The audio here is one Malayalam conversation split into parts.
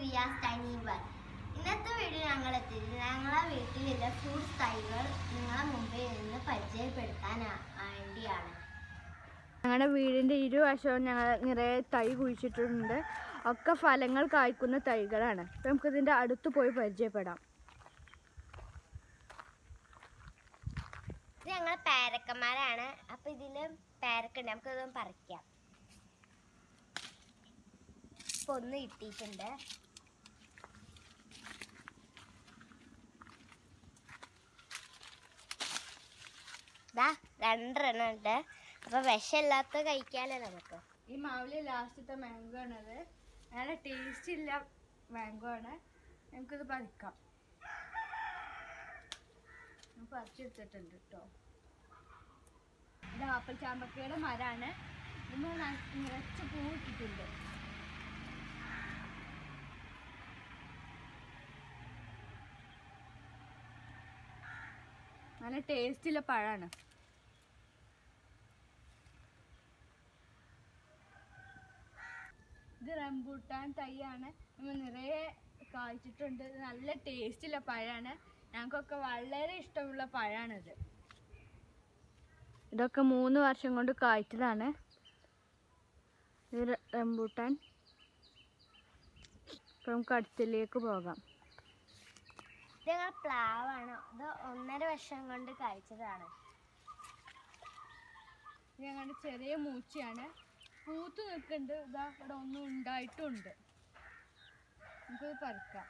റിയാസ് ടൈനീബർ ഇന്നത്തെ വീഡിയോ ഞങ്ങൾ എത്തിയത് ഞങ്ങളെ വീട്ടിലുള്ള ഫ്രൂട്ട്സ് തൈകൾ നിങ്ങളെ മുമ്പിൽ നിന്ന് പരിചയപ്പെടുത്താൻ ആ- വേണ്ടിയാണ് ഞങ്ങളുടെ വീടിൻ്റെ ഇരുവശവും ഞങ്ങൾ നിറയെ തൈ കുഴിച്ചിട്ടുണ്ട് ഒക്കെ ഫലങ്ങൾ കായ്ക്കുന്ന തൈകളാണ് അപ്പം നമുക്കിതിൻ്റെ അടുത്ത് പോയി പരിചയപ്പെടാം ഇത് ഞങ്ങൾ പേരക്കന്മാരാണ് അപ്പൊ ഇതില് പേരക്ക ഉണ്ട് നമുക്ക് ഇതൊന്ന് പറിക്കാം ഇപ്പൊ ഒന്ന് കിട്ടിയിട്ടുണ്ട് ദാ രണ്ടെണ്ണം ഉണ്ട് അപ്പൊ വിഷമില്ലാത്ത കഴിക്കാലോ നമുക്ക് ഈ മാവിലെ ലാസ്റ്റത്തെ മാംഗോ ആണത് നല്ല ടേസ്റ്റ് ഇല്ല മാംഗോ ആണ് നമുക്കിത് പറിക്കാം ഞാൻ പറിച്ചെടുത്തിട്ടുണ്ട് കേട്ടോ ഇത് ആപ്പിൾ ചാമ്പക്കയുടെ മരമാണ് ഇതിന് നിറച്ച് പൂ ഇട്ടിട്ടുണ്ട് നല്ല ടേസ്റ്റുള്ള പഴമാണ് ഇത് റംബൂട്ടാൻ തൈയാണ് നമ്മൾ നിറയെ കായ്ച്ചിട്ടുണ്ട് ഇത് നല്ല ടേസ്റ്റുള്ള പഴമാണ് ഞങ്ങൾക്കൊക്കെ വളരെ ഇഷ്ടമുള്ള പഴമാണിത് ഇതൊക്കെ മൂന്ന് വർഷം കൊണ്ട് കായ്ച്ചതാണ് ഇത് ര- റംബൂട്ടാൻ ഇപ്പം നമുക്ക് അടുത്തിലേക്ക് പോകാം ഇത് ഞങ്ങൾ പ്ലാവാണ് ഇത് ഒന്നര വർഷം കൊണ്ട് കഴിച്ചതാണ് ഇത് ഞങ്ങളുടെ ചെറിയ മൂച്ചയാണ് പൂത്ത് നിൽക്കുന്നുണ്ട് ഇതാ ഇവിടെ ഒന്നും ഉണ്ടായിട്ടുമുണ്ട് നമുക്കിത് പറിക്കാം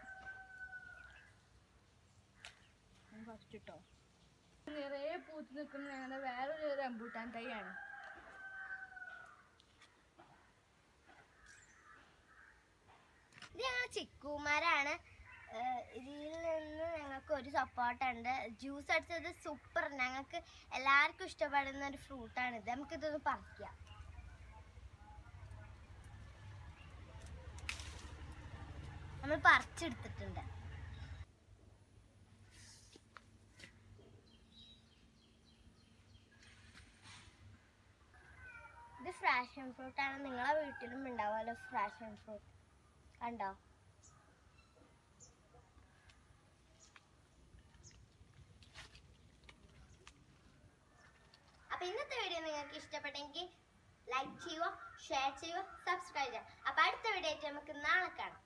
പറിച്ചിട്ടോ നിറയെ പൂത്ത് നിൽക്കുന്ന ഞങ്ങളുടെ വേറൊരു റംബൂട്ടാൻ തൈയാണ് ഇത് ഞങ്ങൾ ചിക്കുമാരാണ് ഏഹ് ഇതിൽ നിന്ന് ഞങ്ങൾക്ക് ഒരു സപ്പോർട്ട് ഉണ്ട് ജ്യൂസ് അടിച്ചത് സൂപ്പർ ഞങ്ങൾക്ക് എല്ലാവർക്കും ഇഷ്ടപ്പെടുന്ന ഒരു ഫ്രൂട്ടാണ് ഇത് നമുക്ക് ഇതൊന്ന് പറിക്കാം നമ്മൾ പറിച്ചെടുത്തിട്ടുണ്ട് ഇത് ഫ്രാഷൻ ഫ്രൂട്ടാണ് നിങ്ങളെ വീട്ടിലും ഉണ്ടാവുമല്ലോ ഫ്രാഷൻ ഫ്രൂട്ട് കണ്ടോ അപ്പൊ ഇന്നത്തെ വീഡിയോ നിങ്ങൾക്ക് ഇഷ്ടപ്പെട്ടെങ്കിൽ ലൈക്ക് ചെയ്യുക ഷെയർ ചെയ്യുക സബ്സ്ക്രൈബ് ചെയ്യുക അപ്പൊ അടുത്ത വീഡിയോ ആയിട്ട് നമുക്ക് നാളെ കാണാം